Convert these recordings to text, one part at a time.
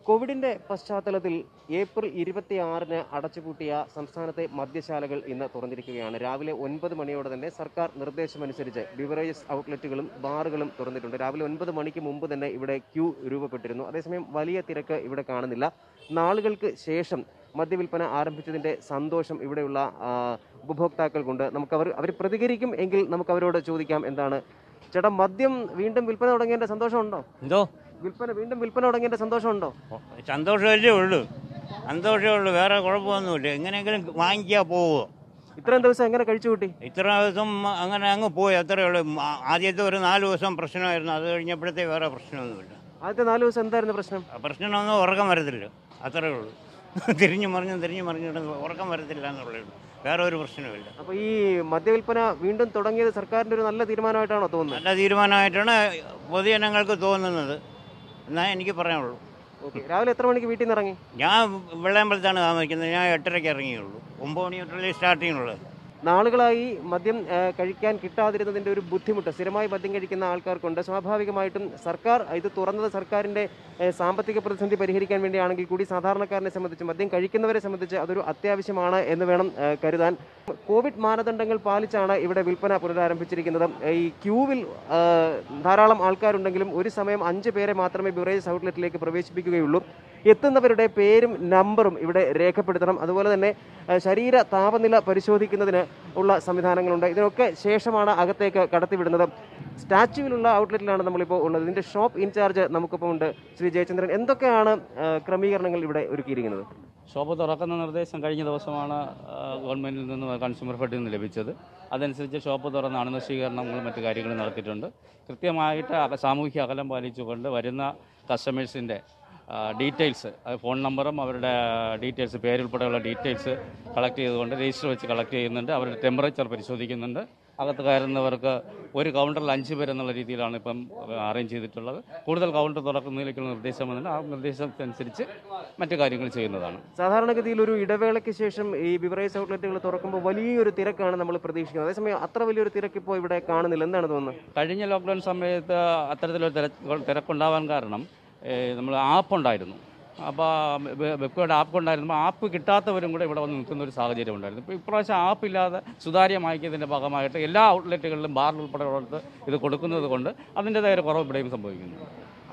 കോവിഡിന്റെ പശ്ചാത്തലത്തിൽ ഏപ്രിൽ ഇരുപത്തിയാറിന് അടച്ചുപൂട്ടിയ സംസ്ഥാനത്തെ മദ്യശാലകൾ ഇന്ന് തുറന്നിരിക്കുകയാണ് രാവിലെ ഒൻപത് മണിയോടെ തന്നെ സർക്കാർ നിർദ്ദേശമനുസരിച്ച് ബിവറേജസ് ഔട്ട്ലെറ്റുകളും ബാറുകളും തുറന്നിട്ടുണ്ട് രാവിലെ ഒൻപത് മണിക്ക് മുമ്പ് തന്നെ ഇവിടെ ക്യൂ രൂപപ്പെട്ടിരുന്നു അതേസമയം വലിയ തിരക്ക് ഇവിടെ കാണുന്നില്ല നാളുകൾക്ക് ശേഷം മദ്യവിൽപ്പന ആരംഭിച്ചതിന്റെ സന്തോഷം ഇവിടെയുള്ള ആ, ഉപഭോക്താക്കൾക്കുണ്ട് നമുക്ക് അവർ അവർ പ്രതികരിക്കും എങ്കിൽ നമുക്ക് അവരോട് ചോദിക്കാം എന്താണ് ചേട്ടാ മദ്യം വീണ്ടും വിൽപ്പന തുടങ്ങിയതിന്റെ സന്തോഷമുണ്ടോ എന്തോ വിൽപ്പന വീണ്ടും വിൽപ്പന തുടങ്ങിയതിന്റെ സന്തോഷമുണ്ടോ സന്തോഷമല്ലേ ഉള്ളൂ സന്തോഷമേ ഉള്ളൂ വേറെ കുഴപ്പമൊന്നുമില്ല എങ്ങനെയെങ്കിലും വാങ്ങിക്കാൻ പോവുമോ ഇത്രയും ദിവസം എങ്ങനെ കഴിച്ചു കൂട്ടി ഇത്ര ദിവസം അങ്ങനെ അങ്ങ് പോയി അത്രയേ ഉള്ളൂ ആ- ആദ്യത്തെ ഒരു നാല് ദിവസം പ്രശ്നമായിരുന്നു അത് കഴിഞ്ഞപ്പോഴത്തെ വേറെ പ്രശ്നമൊന്നുമില്ല ആദ്യത്തെ നാല് ദിവസം എന്തായിരുന്നു പ്രശ്നം ആ പ്രശ്നമൊന്നും ഉറക്കം വരത്തില്ല അത്രയേ ഉള്ളൂ തിരിഞ്ഞു മറിഞ്ഞും തിരിഞ്ഞു മറിഞ്ഞിട്ട് ഉറക്കം വരത്തില്ല എന്നുള്ളേ ഉള്ളൂ വേറെ ഒരു പ്രശ്നമില്ല അപ്പൊ ഈ മദ്യവിൽപ്പന വീണ്ടും തുടങ്ങിയത് സർക്കാരിന്റെ ഒരു നല്ല തീരുമാനമായിട്ടാണോ തോന്നുന്നത് നല്ല തീരുമാനമായിട്ടാണ് പൊതുജനങ്ങൾക്ക് തോന്നുന്നത് എന്നാ എനിക്ക് പറയാനുള്ളൂ ഓക്കെ രാവിലെ എത്ര മണിക്ക് വീട്ടിൽ നിന്ന് ഇറങ്ങി ഞാൻ വെള്ളയമ്പലത്താണ് താമസിക്കുന്നത് ഞാൻ എട്ടരയ്ക്ക് ഇറങ്ങിയുള്ളൂ ഒമ്പത് മണി തൊട്ടല്ലേ സ്റ്റാർട്ട് ചെയ്യുന്നുള്ളത് നാളുകളായി മദ്യം ആ, കഴിക്കാൻ കിട്ടാതിരുന്നതിന്റെ ഒരു ബുദ്ധിമുട്ട് സ്ഥിരമായി മദ്യം കഴിക്കുന്ന ആൾക്കാർക്കുണ്ട് സ്വാഭാവികമായിട്ടും സർക്കാർ ഇത് തുറന്നത് സർക്കാരിന്റെ ഏ, സാമ്പത്തിക പ്രതിസന്ധി പരിഹരിക്കാൻ വേണ്ടിയാണെങ്കിൽ കൂടി സാധാരണക്കാരനെ സംബന്ധിച്ച് മദ്യം കഴിക്കുന്നവരെ സംബന്ധിച്ച് അതൊരു അത്യാവശ്യമാണ് എന്ന് വേണം ആ, കരുതാൻ കോവിഡ് മാനദണ്ഡങ്ങൾ പാലിച്ചാണ് ഇവിടെ വിൽപ്പന പുനരാരംഭിച്ചിരിക്കുന്നത് ഈ ക്യൂവിൽ ആ, ധാരാളം ആൾക്കാരുണ്ടെങ്കിലും ഒരു സമയം അഞ്ച് പേരെ മാത്രമേ ബിവറേജസ് ഔട്ട്ലെറ്റിലേക്ക് പ്രവേശിപ്പിക്കുകയുള്ളൂ എത്തുന്നവരുടെ പേരും നമ്പറും ഇവിടെ രേഖപ്പെടുത്തണം അതുപോലെ തന്നെ ആ, ശരീര താപനില പരിശോധിക്കുന്നതിന് ഉള്ള സംവിധാനങ്ങളുണ്ട് ഇതിനൊക്കെ ശേഷമാണ് അകത്തേക്ക് കടത്തിവിടുന്നത് സ്റ്റാച്യുവിലുള്ള ഔട്ട്ലെറ്റിലാണ് നമ്മളിപ്പോൾ ഉള്ളത് ഇതിന്റെ ഷോപ്പ് ഇൻചാർജ് നമുക്കിപ്പോൾ ഉണ്ട് ശ്രീ ജയചന്ദ്രൻ എന്തൊക്കെയാണ് ആ, ക്രമീകരണങ്ങൾ ഇവിടെ ഒരുക്കിയിരിക്കുന്നത് ഷോപ്പ് തുറക്കുന്ന നിർദ്ദേശം കഴിഞ്ഞ ദിവസമാണ് ആ, ഗവൺമെൻറ്റിൽ നിന്ന് കൺസ്യൂമർ ഫെഡിൽ നിന്ന് ലഭിച്ചത് അതനുസരിച്ച് ഷോപ്പ് തുറന്ന് അണുനശീകരണങ്ങളും മറ്റു കാര്യങ്ങളും നടത്തിയിട്ടുണ്ട് കൃത്യമായിട്ട് അക- സാമൂഹ്യ അകലം പാലിച്ചുകൊണ്ട് വരുന്ന കസ്റ്റമേഴ്സിൻ്റെ ഡീറ്റെയിൽസ് ഫോൺ നമ്പറും അവരുടെ ഡീറ്റെയിൽസ് പേരുൾപ്പെടെയുള്ള ഡീറ്റെയിൽസ് കളക്ട് ചെയ്തുകൊണ്ട് രജിസ്റ്റർ വെച്ച് കളക്ട് ചെയ്യുന്നുണ്ട് അവരുടെ ടെമ്പറേച്ചർ പരിശോധിക്കുന്നുണ്ട് അകത്ത് കയറുന്നവർക്ക് ഒരു കൗണ്ടറിൽ അഞ്ച് പേരെന്നുള്ള രീതിയിലാണ് ഇപ്പം അറേഞ്ച് ചെയ്തിട്ടുള്ളത് കൂടുതൽ കൗണ്ടർ തുറക്കുന്നതിലേക്കുള്ള നിർദ്ദേശം വന്നിട്ട് ആ നിർദ്ദേശത്തിനനുസരിച്ച് മറ്റു കാര്യങ്ങൾ ചെയ്യുന്നതാണ് സാധാരണഗതിയിൽ ഒരു ഇടവേളയ്ക്ക് ശേഷം ഈ ബിവറേജ് ഔട്ട്ലെറ്റുകൾ തുറക്കുമ്പോൾ വലിയൊരു തിരക്കാണ് നമ്മൾ പ്രതീക്ഷിക്കുന്നത് അതേസമയം അത്ര വലിയൊരു തിരക്ക് ഇപ്പോൾ ഇവിടെ കാണുന്നില്ല എന്താണ് തോന്നുന്നത് കഴിഞ്ഞ ലോക്ക്ഡൗൺ സമയത്ത് അത്തരത്തിലൊരു തിരക്ക് തിരക്കുണ്ടാവാൻ കാരണം നമ്മൾ ആപ്പ് ഉണ്ടായിരുന്നു അപ്പോൾ വെബ്കോഡ് ആപ്പ് ഉണ്ടായിരുന്നു ആപ്പ് കിട്ടാത്തവരും കൂടെ ഇവിടെ വന്ന് നിൽക്കുന്ന ഒരു സാഹചര്യം ഉണ്ടായിരുന്നു ഇപ്പോൾ ഇപ്രാവശ്യം ആപ്പ് ഇല്ലാതെ സുതാര്യമാക്കിയതിൻ്റെ ഭാഗമായിട്ട് എല്ലാ ഔട്ട്ലെറ്റുകളിലും ബാറിൽ ഉൾപ്പെടെ ഉള്ളത് ഇത് കൊടുക്കുന്നത് കൊണ്ട് അതിൻ്റെതായ ഒരു കുറവ് ഇവിടെയും സംഭവിക്കുന്നു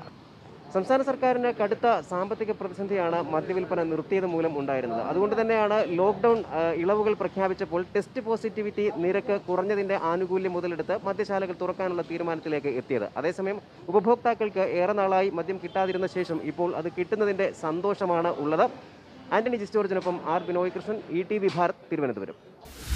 സംസ്ഥാന സർക്കാരിന് കടുത്ത സാമ്പത്തിക പ്രതിസന്ധിയാണ് മദ്യവിൽപ്പന നിർത്തിയത് മൂലം ഉണ്ടായിരുന്നത് അതുകൊണ്ട് തന്നെയാണ് ലോക്ക്ഡൌൺ ആ, ഇളവുകൾ പ്രഖ്യാപിച്ചപ്പോൾ ടെസ്റ്റ് പോസിറ്റിവിറ്റി നിരക്ക് കുറഞ്ഞതിന്റെ ആനുകൂല്യം മുതലെടുത്ത് മദ്യശാലകൾ തുറക്കാനുള്ള തീരുമാനത്തിലേക്ക് എത്തിയത് അതേസമയം ഉപഭോക്താക്കൾക്ക് ഏറെ നാളായി മദ്യം കിട്ടാതിരുന്ന ശേഷം ഇപ്പോൾ അത് കിട്ടുന്നതിന്റെ സന്തോഷമാണ് ഉള്ളത് ആന്റണി ജിസ്റ്റോർജിനൊപ്പം R Binoy Krishnan E T V Bharat Thiruvananthapuram